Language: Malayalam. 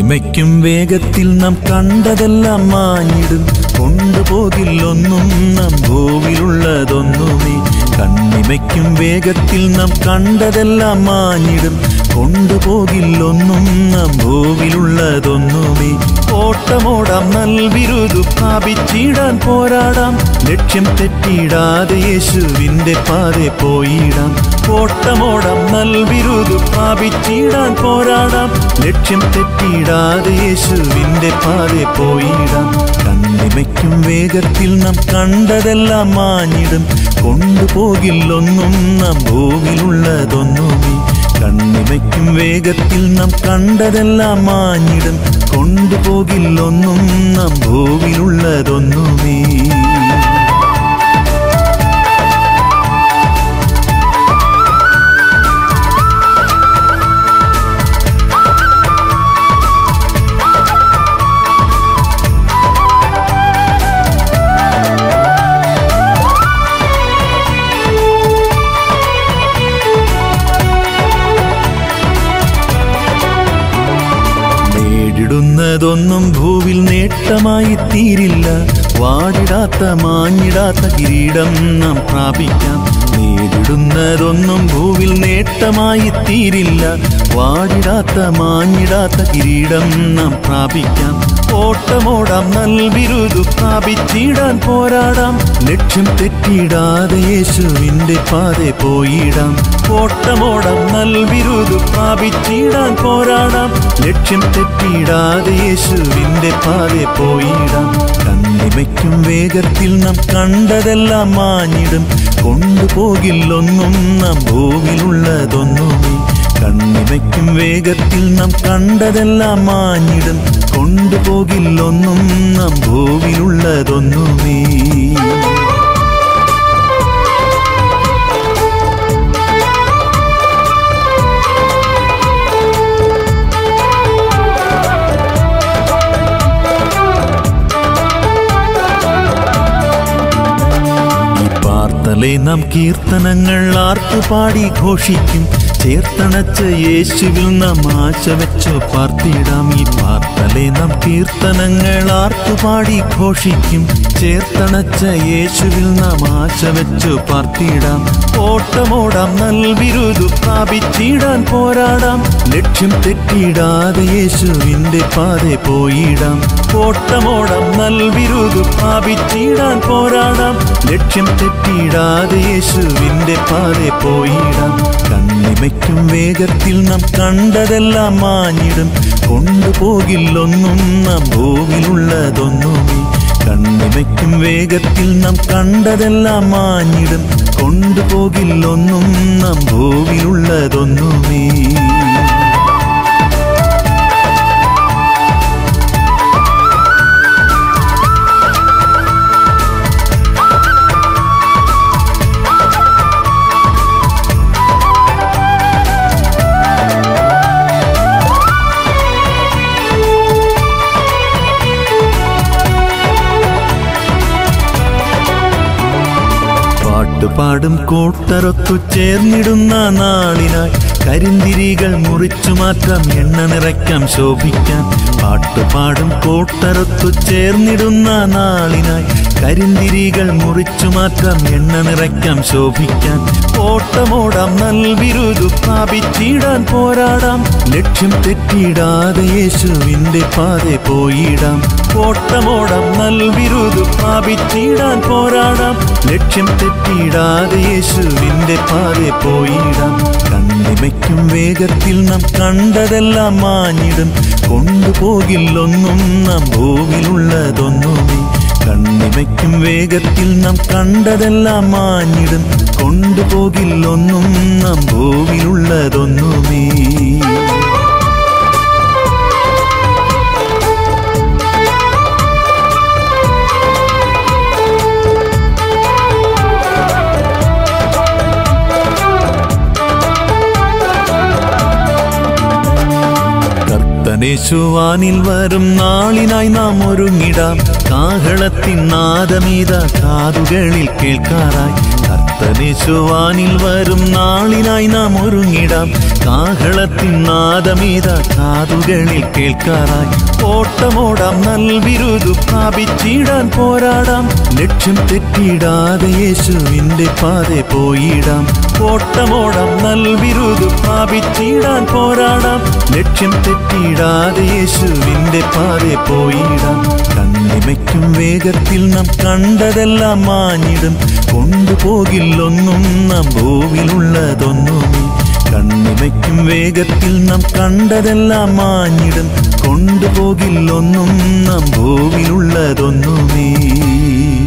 കണ്ണിമയ്ക്കും വേഗത്തിൽ നാം കണ്ടതെല്ലാം മാഞ്ഞിടും കൊണ്ടുപോകില്ലൊന്നും നാം ഭൂവിലുള്ളതൊന്നുമേ കണ്ണിമയ്ക്കും വേഗത്തിൽ നാം കണ്ടതെല്ലാം മാഞ്ഞിടും കൊണ്ടുപോകില്ലൊന്നും നാം ഭൂവിലുള്ളതൊന്നുമേ ഓട്ടമോടാം നൽവിരുതു പ്രാപിച്ചിടാൻ പോരാടാം ലക്ഷ്യം തെറ്റിയിടാതെ യേശുവിന്റെ പാതെ പോയിടാം ഓട്ടമോടാം നൽവിരുതു പ്രാപിച്ചിടാൻ പോരാടാം ലക്ഷ്യം തെറ്റിയിടാതെ യേശുവിന്റെ പാതെ പോയിടാം കണ്ണിമയ്ക്കും വേഗത്തിൽ നാം കണ്ടതെല്ലാം മാഞ്ഞിടും കൊണ്ടുപോകില്ലൊന്നും നാം ഭൂമിയിലുള്ളതൊന്നുമേ കണ്ണിമയ്ക്കും വേഗത്തിൽ നാം കണ്ടതെല്ലാം മാഞ്ഞിടും കൊണ്ടുപോകില്ലൊന്നും നാം ഭൂവിലുള്ളതൊന്നുമേ നേടിടുന്നതൊന്നും ഭൂവിൽ നേട്ടമായി തീരില്ല വാടിടാത്ത മാഞ്ഞിടാത്ത കിരീടം നാം പ്രാപിക്കാം നേടിടുന്നതൊന്നും ഭൂവിൽ നേട്ടമായി തീരില്ല വാടിടാത്ത മാഞ്ഞിടാത്ത കിരീടം നാം പ്രാപിക്കാം ഓട്ടമോടാം നൽവിരുതു പ്രാപിച്ചിടാൻ പോരാടാം ലക്ഷ്യം തെറ്റിയിടാതെ യേശുവിന്റെ പാതെ പോയിടാം ഓട്ടമോടാം നൽവിരുതു പ്രാപിച്ചിടാൻ പോരാടാം ലക്ഷ്യം തെറ്റിയിടാതെ യേശുവിന്റെ പാതെ പോയിടാം കണ്ണിമയ്ക്കും വേഗത്തിൽ നാം കണ്ടതെല്ലാം മാഞ്ഞിടും കൊണ്ടുപോകില്ലൊന്നും നാം ഭൂമിയിലുള്ളതൊന്നുമേ കണ്ണിമയ്ക്കും വേഗത്തിൽ നാം കണ്ടതെല്ലാം മാഞ്ഞിടും കൊണ്ടുപോകില്ലൊന്നും നാം ഭൂമിയിലുള്ളതൊന്നുമേ ഈ പാർത്തലെ നാം കീർത്തനങ്ങൾ ആർത്തുപാടി ഘോഷിക്കും ചേർത്തണച്ച യേശുവിൽ നാം ആശ വെച്ചു പാർത്തിടാം ഈ പാർത്തലെ നാം കീർത്തനങ്ങൾ ആർത്തുപാടി ഘോഷിക്കും ചേർത്തണച്ച യേശുവിൽ നാം ആശ വെച്ചു പാർത്തിടാം ഓട്ടമോടാം നൽവിരുതു പ്രാപിച്ചിടാൻ പോരാടാം ലക്ഷ്യം തെറ്റിയിടാതെ യേശുവിന്റെ പാതെ പോയിടാം ഓട്ടമോടാം നൽവിരുതു പ്രാപിച്ചിടാൻ പോരാടാം ലക്ഷ്യം തെറ്റിയിടാതെ യേശുവിന്റെ പാതെ പോയിടാം കണ്ണിമയ്ക്കും വേഗത്തിൽ നാം കണ്ടതെല്ലാം മാഞ്ഞിടും കൊണ്ടുപോകില്ലൊന്നും നാം ഭൂമിയിലുള്ളതൊന്നുമേ കണ്ണിമയ്ക്കും വേഗത്തിൽ നാം കണ്ടതെല്ലാം മാഞ്ഞിടും കൊണ്ടുപോകില്ലൊന്നും നാം ഭൂമിയിലുള്ളതൊന്നുമേ പാട്ടുപാടും കൂട്ടരൊത്തു ചേർന്നിടുന്ന നാളിനായി കരിന്തിരികൾ മുറിച്ചു മാറ്റാം എണ്ണ നിറയ്ക്കാം ശോഭിക്കാൻ പാട്ടുപാടും കൂട്ടരൊത്തു ചേർന്നിടുന്ന നാളിനായി കരിന്തിരികൾ മുറിച്ചു മാറ്റാം എണ്ണ നിറയ്ക്കാം ശോഭിക്കാൻ ഓട്ടമോടാം നൽവിരുതു പ്രാപിച്ചിടാൻ പോരാടാം ലക്ഷ്യം തെറ്റിയിടാതെ യേശുവിന്റെ പാതെ പോയിടാം ഓട്ടമോടാം നൽവിരുതു പ്രാപിച്ചിടാൻ പോരാടാം ലക്ഷ്യം തെറ്റിയിടാതെ യേശുവിന്റെ പാതെ പോയിടാം കണ്ണിമയ്ക്കും വേഗത്തിൽ നാം കണ്ടതെല്ലാം മാഞ്ഞിടും കൊണ്ടുപോകില്ലൊന്നും നാം ഭൂമിയിലുള്ളതൊന്നുമേ കണ്ണിമയ്ക്കും വേഗത്തിൽ നാം കണ്ടതെല്ലാം മാഞ്ഞിടും കൊണ്ടുപോകില്ലൊന്നും നാം ഭൂമിയിലുള്ളതൊന്നുമേ കർത്തനേശുവാനിൽ വരും നാളിനായി നാം ഒരുങ്ങിടാം കാഹളത്തിൻ നാദമീത കാതുകളിൽ കേൾക്കാറായി കർത്ത സുതനിശുവാനിൽ വരും നാളിനായി നാം ഒരുങ്ങിടാം കാഹളത്തിൻ നാദമീത കാതുകളിൽ കേൾക്കാറായി ഓട്ടമോടാം നൽവിരുതു പ്രാപിച്ചിടാൻ പോരാടാം ലക്ഷ്യം തെറ്റിയിടാതെ യേശുവിന്റെ പാതെ പോയിടാം ഓട്ടമോടാം നൽവിരുതു പ്രാപിച്ചിടാൻ പോരാടാം ലക്ഷ്യം തെറ്റിയിടാതെ യേശുവിന്റെ പാതെ പോയിടാം കണ്ണിമയ്ക്കും വേഗത്തിൽ നാം കണ്ടതെല്ലാം മാഞ്ഞിടും കൊണ്ടുപോകില്ലൊന്നും നാം ഭൂവിലുള്ളതൊന്നുമേ കണ്ണിമയ്ക്കും വേഗത്തിൽ നാം കണ്ടതെല്ലാം മാഞ്ഞിടും കൊണ്ടുപോകില്ലൊന്നും നാം ഭൂവിലുള്ളതൊന്നുമേ